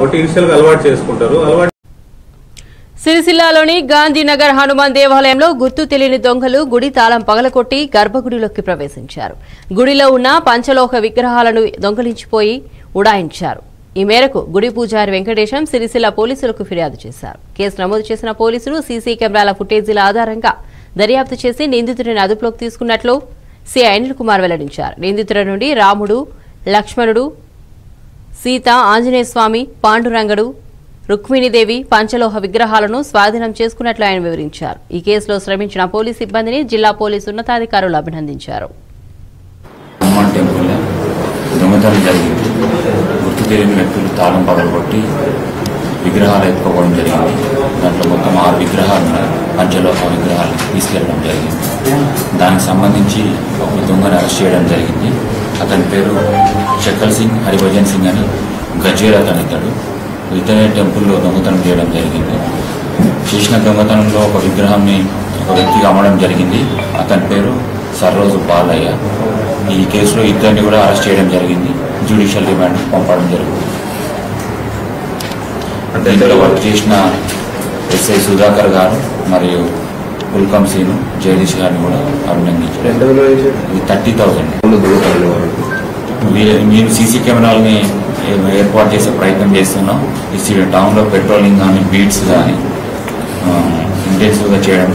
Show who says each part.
Speaker 1: ఒకటి ఇనిషియల్ గా అలవాటు చేసుకుంటారు అలవాటు
Speaker 2: సిరిసిల్లాలోని గాంధీనగర్ హనుమాన్ దేవాలయంలో గుర్తు తెలియని దొంగలు గుడి తాళం పగలకొట్టి గర్భగుడిలోకి ప్రవేశించారు గుడిలో ఉన్న పంచలోహ విగ్రహాలను దొంగలించిపోయి ఉడాయించారు ఈ మేరకు గుడి పూజారి వెంకటేశం సిరిసిల్ల పోలీసులకు ఫిర్యాదు చేశారు కేసు నమోదు చేసిన పోలీసులు సీసీ కెమెరాల ఫుటేజీల ఆధారంగా దర్యాప్తు చేసి నిందితుడిని అదుపులోకి తీసుకున్నట్లు సిఐ అనిల్ కుమార్ వెల్లడించారు నిందితుల నుండి రాముడు లక్ష్మణుడు సీత ఆంజనేయ స్వామి పాండురంగడు రుక్మిణీదేవి పంచలోహ విగ్రహాలను స్వాధీనం చేసుకున్నట్లు ఆయన వివరించారు ఈ కేసులో శ్రమించిన పోలీసు సిబ్బందిని జిల్లా పోలీసు ఉన్నతాధికారులు అభినందించారు
Speaker 3: హనుమాన్ టెంపుల్లో దొంగతనం జరిగింది గుర్తు తెలియని వ్యక్తులు తాళం పగలగొట్టి విగ్రహాలు ఎత్తుకోవడం జరిగింది దాంట్లో మొత్తం ఆరు విగ్రహాలు ఉన్నాయి పంచలోహ విగ్రహాలు తీసుకెళ్ళడం జరిగింది దానికి సంబంధించి ఒక దొంగను అరెస్ట్ చేయడం జరిగింది అతని పేరు చక్కల్ సింగ్ హరిభజన్ సింగ్ అని గజేర్ అతను ఇతడు ఇతనే టెంపుల్లో దొంగతనం చేయడం జరిగింది చేసిన దొంగతనంలో ఒక విగ్రహాన్ని ఒక వ్యక్తికి అమ్మడం జరిగింది అతని పేరు సర్రోజు బాలయ్య ఈ కేసులో ఇద్దరిని కూడా అరెస్ట్ చేయడం జరిగింది జ్యుడిషియల్ రిమాండ్ పంపడం జరుగుతుంది అంటే ఇందులో వర్క్ చేసిన ఎస్ఐ సుధాకర్ గారు మరియు ఉల్కమ్ సీను జగదీష్ గారిని కూడా అభినందించారు ఇది థర్టీ థౌజండ్ మేము సీసీ కెమెరాలని ఏర్పాటు చేసే ప్రయత్నం చేస్తున్నాం ఈ టౌన్లో పెట్రోలింగ్ కానీ బీట్స్ కానీ ఇంటెన్సివ్గా చేయడం